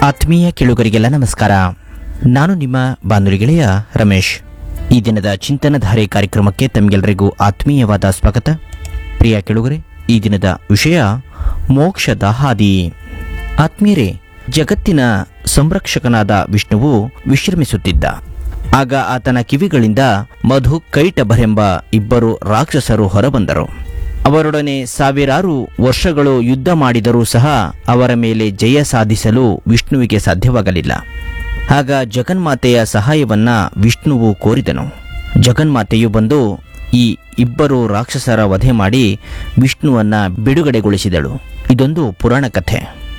ಆತ್ಮೀಯ ಕೇಳುಗರಿಗೆಲ್ಲ ನಮಸ್ಕಾರ ನಾನು ನಿಮ್ಮ ಬಾನುಲಿ ಗೆಳೆಯ ರಮೇಶ್ ಈ ದಿನದ ಚಿಂತನಧಾರೆ ಕಾರ್ಯಕ್ರಮಕ್ಕೆ ತಮಗೆಲ್ಲರಿಗೂ ಆತ್ಮೀಯವಾದ ಸ್ವಾಗತ ಪ್ರಿಯ ಕೇಳುಗರೆ ಈ ದಿನದ ವಿಷಯ ಮೋಕ್ಷದ ಹಾದಿ ಆತ್ಮೀಯರೇ ಜಗತ್ತಿನ ಸಂರಕ್ಷಕನಾದ ವಿಷ್ಣುವು ವಿಶ್ರಮಿಸುತ್ತಿದ್ದ ಆಗ ಆತನ ಕಿವಿಗಳಿಂದ ಮಧು ಕೈಟಭರೆಂಬ ಇಬ್ಬರು ರಾಕ್ಷಸರು ಹೊರಬಂದರು ಅವರೊಡನೆ ಸಾವಿರಾರು ವರ್ಷಗಳು ಯುದ್ಧ ಮಾಡಿದರೂ ಸಹ ಅವರ ಮೇಲೆ ಜಯ ಸಾಧಿಸಲು ವಿಷ್ಣುವಿಗೆ ಸಾಧ್ಯವಾಗಲಿಲ್ಲ ಆಗ ಜಗನ್ಮಾತೆಯ ಸಹಾಯವನ್ನ ವಿಷ್ಣುವು ಕೋರಿದನು ಜಗನ್ಮಾತೆಯು ಬಂದು ಈ ಇಬ್ಬರು ರಾಕ್ಷಸರ ವಧೆ ಮಾಡಿ ವಿಷ್ಣುವನ್ನ ಬಿಡುಗಡೆಗೊಳಿಸಿದಳು ಇದೊಂದು ಪುರಾಣ ಕಥೆ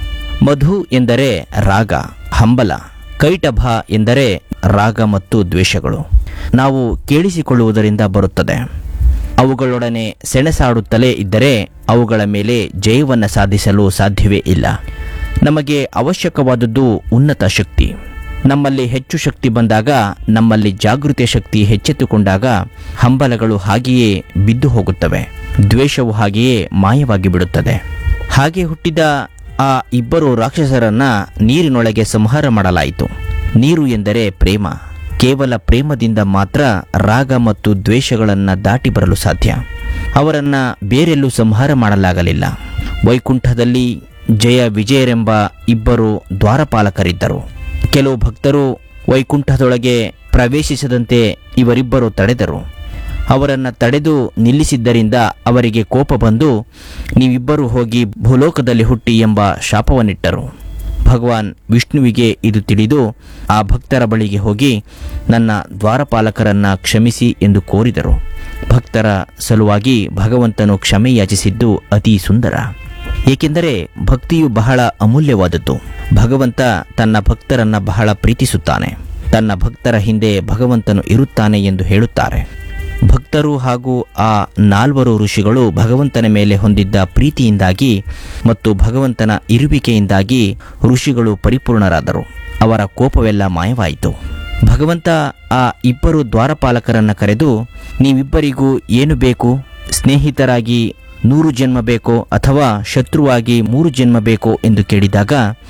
ಮಧು ಎಂದರೆ ರಾಗ ಹಂಬಲ ಕೈಟಭ ಎಂದರೆ ರಾಗ ಮತ್ತು ದ್ವೇಷಗಳು ನಾವು ಕೇಳಿಸಿಕೊಳ್ಳುವುದರಿಂದ ಬರುತ್ತದೆ ಅವುಗಳೊಡನೆ ಸೆಣಸಾಡುತ್ತಲೇ ಇದ್ದರೆ ಅವುಗಳ ಮೇಲೆ ಜಯವನ್ನು ಸಾಧಿಸಲು ಸಾಧ್ಯವೇ ಇಲ್ಲ ನಮಗೆ ಅವಶ್ಯಕವಾದದ್ದು ಉನ್ನತ ಶಕ್ತಿ ನಮ್ಮಲ್ಲಿ ಹೆಚ್ಚು ಶಕ್ತಿ ಬಂದಾಗ ನಮ್ಮಲ್ಲಿ ಜಾಗೃತಿಯ ಶಕ್ತಿ ಹೆಚ್ಚೆತ್ತುಕೊಂಡಾಗ ಹಂಬಲಗಳು ಹಾಗೆಯೇ ಬಿದ್ದು ಹೋಗುತ್ತವೆ ದ್ವೇಷವು ಹಾಗೆಯೇ ಮಾಯವಾಗಿ ಬಿಡುತ್ತದೆ ಹಾಗೆ ಹುಟ್ಟಿದ ಆ ಇಬ್ಬರು ರಾಕ್ಷಸರನ್ನ ನೀರಿನೊಳಗೆ ಸಂಹಾರ ಮಾಡಲಾಯಿತು ನೀರು ಎಂದರೆ ಪ್ರೇಮ ಕೇವಲ ಪ್ರೇಮದಿಂದ ಮಾತ್ರ ರಾಗ ಮತ್ತು ದ್ವೇಷಗಳನ್ನು ದಾಟಿ ಬರಲು ಸಾಧ್ಯ ಅವರನ್ನ ಬೇರೆಲ್ಲೂ ಸಂಹಾರ ಮಾಡಲಾಗಲಿಲ್ಲ ವೈಕುಂಠದಲ್ಲಿ ಜಯ ವಿಜಯರೆಂಬ ಇಬ್ಬರು ದ್ವಾರಪಾಲಕರಿದ್ದರು ಕೆಲವು ಭಕ್ತರು ವೈಕುಂಠದೊಳಗೆ ಪ್ರವೇಶಿಸದಂತೆ ಇವರಿಬ್ಬರು ತಡೆದರು ಅವರನ್ನು ತಡೆದು ನಿಲ್ಲಿಸಿದ್ದರಿಂದ ಅವರಿಗೆ ಕೋಪ ಬಂದು ನೀವಿಬ್ಬರು ಹೋಗಿ ಭೂಲೋಕದಲ್ಲಿ ಹುಟ್ಟಿ ಎಂಬ ಶಾಪವನ್ನಿಟ್ಟರು ಭಗವಾನ್ ವಿಷ್ಣುವಿಗೆ ಇದು ತಿಳಿದು ಆ ಭಕ್ತರ ಬಳಿಗೆ ಹೋಗಿ ನನ್ನ ದ್ವಾರಪಾಲಕರನ್ನ ಕ್ಷಮಿಸಿ ಎಂದು ಕೋರಿದರು ಭಕ್ತರ ಸಲುವಾಗಿ ಭಗವಂತನು ಕ್ಷಮೆ ಯಾಚಿಸಿದ್ದು ಅತಿ ಸುಂದರ ಏಕೆಂದರೆ ಭಕ್ತಿಯು ಬಹಳ ಅಮೂಲ್ಯವಾದದ್ದು ಭಗವಂತ ತನ್ನ ಭಕ್ತರನ್ನ ಬಹಳ ಪ್ರೀತಿಸುತ್ತಾನೆ ತನ್ನ ಭಕ್ತರ ಹಿಂದೆ ಭಗವಂತನು ಇರುತ್ತಾನೆ ಎಂದು ಹೇಳುತ್ತಾರೆ ಭಕ್ತರು ಹಾಗೂ ಆ ನಾಲ್ವರು ಋಷಿಗಳು ಭಗವಂತನ ಮೇಲೆ ಹೊಂದಿದ್ದ ಪ್ರೀತಿಯಿಂದಾಗಿ ಮತ್ತು ಭಗವಂತನ ಇರುವಿಕೆಯಿಂದಾಗಿ ಋಷಿಗಳು ಪರಿಪೂರ್ಣರಾದರು ಅವರ ಕೋಪವೆಲ್ಲ ಮಾಯವಾಯಿತು ಭಗವಂತ ಆ ಇಬ್ಬರು ದ್ವಾರಪಾಲಕರನ್ನ ಕರೆದು ನೀವಿಬ್ಬರಿಗೂ ಏನು ಬೇಕು ಸ್ನೇಹಿತರಾಗಿ ನೂರು ಜನ್ಮ ಬೇಕೋ ಅಥವಾ ಶತ್ರುವಾಗಿ ಮೂರು ಜನ್ಮ ಬೇಕೋ ಎಂದು ಕೇಳಿದಾಗ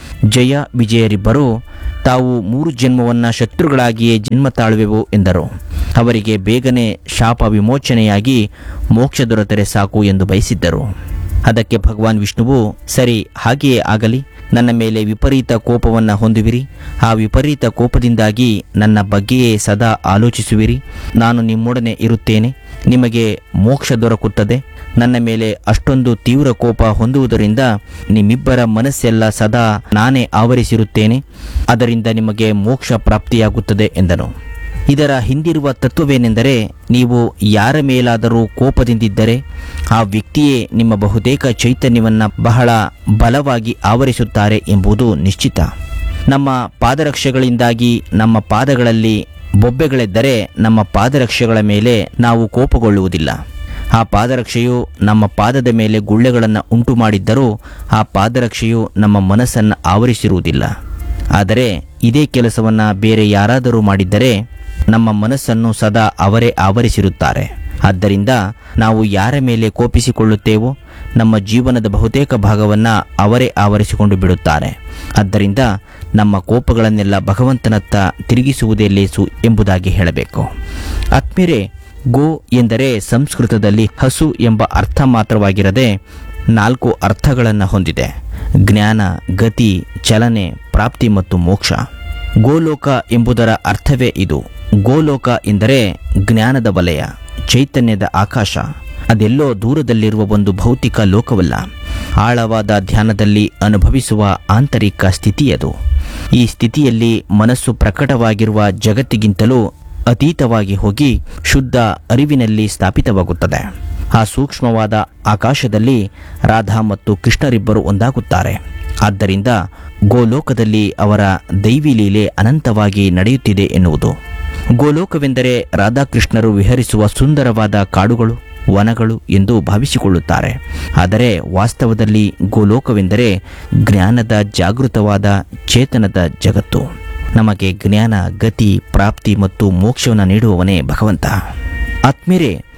ಜಯ ವಿಜಯರಿಬ್ಬರು ತಾವು ಮೂರು ಜನ್ಮವನ್ನ ಶತ್ರುಗಳಾಗಿಯೇ ಜನ್ಮ ತಾಳುವೆವು ಎಂದರು ಅವರಿಗೆ ಬೇಗನೆ ಶಾಪ ವಿಮೋಚನೆಯಾಗಿ ಮೋಕ್ಷ ದೊರೆತರೆ ಸಾಕು ಎಂದು ಬಯಸಿದ್ದರು ಅದಕ್ಕೆ ಭಗವಾನ್ ವಿಷ್ಣುವು ಸರಿ ಹಾಗೆಯೇ ಆಗಲಿ ನನ್ನ ಮೇಲೆ ವಿಪರೀತ ಕೋಪವನ್ನು ಹೊಂದುವಿರಿ ಆ ವಿಪರೀತ ಕೋಪದಿಂದಾಗಿ ನನ್ನ ಬಗ್ಗೆಯೇ ಸದಾ ಆಲೋಚಿಸುವಿರಿ ನಾನು ನಿಮ್ಮೊಡನೆ ಇರುತ್ತೇನೆ ನಿಮಗೆ ಮೋಕ್ಷ ದೊರಕುತ್ತದೆ ನನ್ನ ಮೇಲೆ ಅಷ್ಟೊಂದು ತೀವ್ರ ಕೋಪ ಹೊಂದುವುದರಿಂದ ನಿಮ್ಮಿಬ್ಬರ ಮನಸ್ಸೆಲ್ಲ ಸದಾ ನಾನೇ ಆವರಿಸಿರುತ್ತೇನೆ ಅದರಿಂದ ನಿಮಗೆ ಮೋಕ್ಷ ಪ್ರಾಪ್ತಿಯಾಗುತ್ತದೆ ಎಂದನು ಇದರ ಹಿಂದಿರುವ ತತ್ವವೇನೆಂದರೆ ನೀವು ಯಾರ ಮೇಲಾದರೂ ಕೋಪದಿಂದಿದ್ದರೆ ಆ ವ್ಯಕ್ತಿಯೇ ನಿಮ್ಮ ಬಹುತೇಕ ಚೈತನ್ಯವನ್ನ ಬಹಳ ಬಲವಾಗಿ ಆವರಿಸುತ್ತಾರೆ ಎಂಬುದು ನಿಶ್ಚಿತ ನಮ್ಮ ಪಾದರಕ್ಷೆಗಳಿಂದಾಗಿ ನಮ್ಮ ಪಾದಗಳಲ್ಲಿ ಬೊಬ್ಬೆಗಳೆದ್ದರೆ ನಮ್ಮ ಪಾದರಕ್ಷೆಗಳ ಮೇಲೆ ನಾವು ಕೋಪಗೊಳ್ಳುವುದಿಲ್ಲ ಆ ಪಾದರಕ್ಷೆಯು ನಮ್ಮ ಪಾದದ ಮೇಲೆ ಗುಳ್ಳೆಗಳನ್ನು ಉಂಟು ಮಾಡಿದ್ದರೂ ಆ ಪಾದರಕ್ಷೆಯು ನಮ್ಮ ಮನಸ್ಸನ್ನು ಆವರಿಸಿರುವುದಿಲ್ಲ ಆದರೆ ಇದೇ ಕೆಲಸವನ್ನು ಬೇರೆ ಯಾರಾದರೂ ಮಾಡಿದ್ದರೆ ನಮ್ಮ ಮನಸ್ಸನ್ನು ಸದಾ ಅವರೇ ಆವರಿಸಿರುತ್ತಾರೆ ಆದ್ದರಿಂದ ನಾವು ಯಾರ ಮೇಲೆ ಕೋಪಿಸಿಕೊಳ್ಳುತ್ತೇವೋ ನಮ್ಮ ಜೀವನದ ಬಹುತೇಕ ಭಾಗವನ್ನು ಅವರೇ ಆವರಿಸಿಕೊಂಡು ಬಿಡುತ್ತಾರೆ ಆದ್ದರಿಂದ ನಮ್ಮ ಕೋಪಗಳನ್ನೆಲ್ಲ ಭಗವಂತನತ್ತ ತಿರುಗಿಸುವುದೇ ಲೇಸು ಎಂಬುದಾಗಿ ಹೇಳಬೇಕು ಆತ್ಮೀಯರೇ ಗೋ ಎಂದರೆ ಸಂಸ್ಕೃತದಲ್ಲಿ ಹಸು ಎಂಬ ಅರ್ಥ ಮಾತ್ರವಾಗಿರದೆ ನಾಲ್ಕು ಅರ್ಥಗಳನ್ನು ಹೊಂದಿದೆ ಜ್ಞಾನ ಗತಿ ಚಲನೆ ಪ್ರಾಪ್ತಿ ಮತ್ತು ಮೋಕ್ಷ ಗೋಲೋಕ ಎಂಬುದರ ಅರ್ಥವೇ ಇದು ಗೋಲೋಕ ಎಂದರೆ ಜ್ಞಾನದ ವಲಯ ಚೈತನ್ಯದ ಆಕಾಶ ಅದೆಲ್ಲೋ ದೂರದಲ್ಲಿರುವ ಒಂದು ಭೌತಿಕ ಲೋಕವಲ್ಲ ಆಳವಾದ ಧ್ಯಾನದಲ್ಲಿ ಅನುಭವಿಸುವ ಆಂತರಿಕ ಸ್ಥಿತಿಯದು ಈ ಸ್ಥಿತಿಯಲ್ಲಿ ಮನಸ್ಸು ಪ್ರಕಟವಾಗಿರುವ ಜಗತ್ತಿಗಿಂತಲೂ ಅತೀತವಾಗಿ ಹೋಗಿ ಶುದ್ಧ ಅರಿವಿನಲ್ಲಿ ಸ್ಥಾಪಿತವಾಗುತ್ತದೆ ಆ ಸೂಕ್ಷ್ಮವಾದ ಆಕಾಶದಲ್ಲಿ ರಾಧಾ ಮತ್ತು ಕೃಷ್ಣರಿಬ್ಬರು ಒಂದಾಗುತ್ತಾರೆ ಆದ್ದರಿಂದ ಗೋಲೋಕದಲ್ಲಿ ಅವರ ದೈವಿ ಲೀಲೆ ಅನಂತವಾಗಿ ನಡೆಯುತ್ತಿದೆ ಎನ್ನುವುದು ಗೋಲೋಕವೆಂದರೆ ರಾಧಾಕೃಷ್ಣರು ವಿಹರಿಸುವ ಸುಂದರವಾದ ಕಾಡುಗಳು ವನಗಳು ಎಂದು ಭಾವಿಸಿಕೊಳ್ಳುತ್ತಾರೆ ಆದರೆ ವಾಸ್ತವದಲ್ಲಿ ಗೋಲೋಕವೆಂದರೆ ಜ್ಞಾನದ ಜಾಗೃತವಾದ ಚೇತನದ ಜಗತ್ತು ನಮಗೆ ಜ್ಞಾನ ಗತಿ ಪ್ರಾಪ್ತಿ ಮತ್ತು ಮೋಕ್ಷವನ್ನು ನೀಡುವವನೇ ಭಗವಂತ ಆತ್ಮೀಯರೇ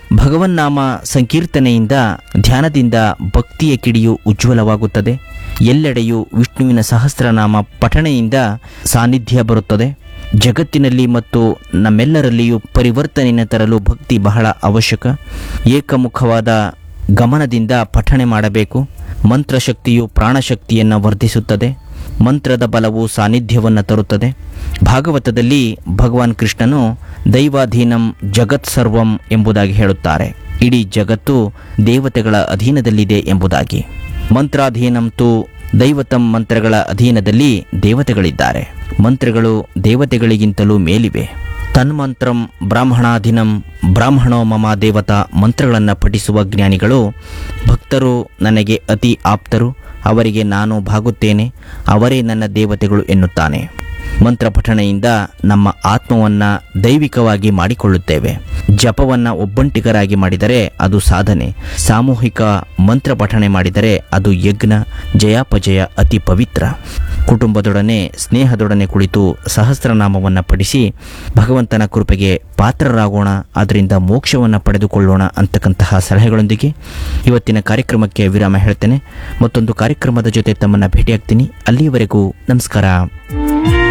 ಭಗವನ್ನಾಮ ಸಂಕೀರ್ತನೆಯಿಂದ ಧ್ಯಾನದಿಂದ ಭಕ್ತಿಯ ಕಿಡಿಯು ಉಜ್ವಲವಾಗುತ್ತದೆ ಎಲ್ಲೆಡೆಯೂ ವಿಷ್ಣುವಿನ ಸಹಸ್ರನಾಮ ಪಠಣೆಯಿಂದ ಸಾನ್ನಿಧ್ಯ ಬರುತ್ತದೆ ಜಗತ್ತಿನಲ್ಲಿ ಮತ್ತು ನಮ್ಮೆಲ್ಲರಲ್ಲಿಯೂ ಪರಿವರ್ತನೆಯನ್ನು ತರಲು ಭಕ್ತಿ ಬಹಳ ಅವಶ್ಯಕ ಏಕಮುಖವಾದ ಗಮನದಿಂದ ಪಠಣೆ ಮಾಡಬೇಕು ಮಂತ್ರಶಕ್ತಿಯು ಪ್ರಾಣಶಕ್ತಿಯನ್ನು ವರ್ಧಿಸುತ್ತದೆ ಮಂತ್ರದ ಬಲವು ಸಾನ್ನಿಧ್ಯವನ್ನು ತರುತ್ತದೆ ಭಾಗವತದಲ್ಲಿ ಭಗವಾನ್ ಕೃಷ್ಣನು ದೈವಾಧೀನಂ ಜಗತ್ ಸರ್ವಂ ಎಂಬುದಾಗಿ ಹೇಳುತ್ತಾರೆ ಇಡೀ ಜಗತ್ತು ದೇವತೆಗಳ ಅಧೀನದಲ್ಲಿದೆ ಎಂಬುದಾಗಿ ಮಂತ್ರಾಧೀನಂ ತು ದೈವತಂ ಮಂತ್ರಗಳ ಅಧೀನದಲ್ಲಿ ದೇವತೆಗಳಿದ್ದಾರೆ ಮಂತ್ರಗಳು ದೇವತೆಗಳಿಗಿಂತಲೂ ಮೇಲಿವೆ ತನ್ಮಂತ್ರಂ ಬ್ರಾಹ್ಮಣಾಧೀನಂ ಬ್ರಾಹ್ಮಣೋ ಮಮ ದೇವತಾ ಮಂತ್ರಗಳನ್ನು ಪಠಿಸುವ ಜ್ಞಾನಿಗಳು ಭಕ್ತರು ನನಗೆ ಅತಿ ಆಪ್ತರು ಅವರಿಗೆ ನಾನು ಭಾಗುತ್ತೇನೆ ಅವರೇ ನನ್ನ ದೇವತೆಗಳು ಎನ್ನುತ್ತಾನೆ ಮಂತ್ರ ಪಠಣೆಯಿಂದ ನಮ್ಮ ಆತ್ಮವನ್ನು ದೈವಿಕವಾಗಿ ಮಾಡಿಕೊಳ್ಳುತ್ತೇವೆ ಜಪವನ್ನು ಒಬ್ಬಂಟಿಗರಾಗಿ ಮಾಡಿದರೆ ಅದು ಸಾಧನೆ ಸಾಮೂಹಿಕ ಮಂತ್ರ ಪಠಣೆ ಮಾಡಿದರೆ ಅದು ಯಜ್ಞ ಜಯಾಪಜಯ ಅತಿ ಪವಿತ್ರ ಕುಟುಂಬದೊಡನೆ ಸ್ನೇಹದೊಡನೆ ಕುಳಿತು ಸಹಸ್ರನಾಮವನ್ನು ಪಠಿಸಿ ಭಗವಂತನ ಕೃಪೆಗೆ ಪಾತ್ರರಾಗೋಣ ಅದರಿಂದ ಮೋಕ್ಷವನ್ನು ಪಡೆದುಕೊಳ್ಳೋಣ ಅಂತಕ್ಕಂತಹ ಸಲಹೆಗಳೊಂದಿಗೆ ಇವತ್ತಿನ ಕಾರ್ಯಕ್ರಮಕ್ಕೆ ವಿರಾಮ ಹೇಳ್ತೇನೆ ಮತ್ತೊಂದು ಕಾರ್ಯಕ್ರಮದ ಜೊತೆ ತಮ್ಮನ್ನು ಭೇಟಿಯಾಗ್ತೀನಿ ಅಲ್ಲಿಯವರೆಗೂ ನಮಸ್ಕಾರ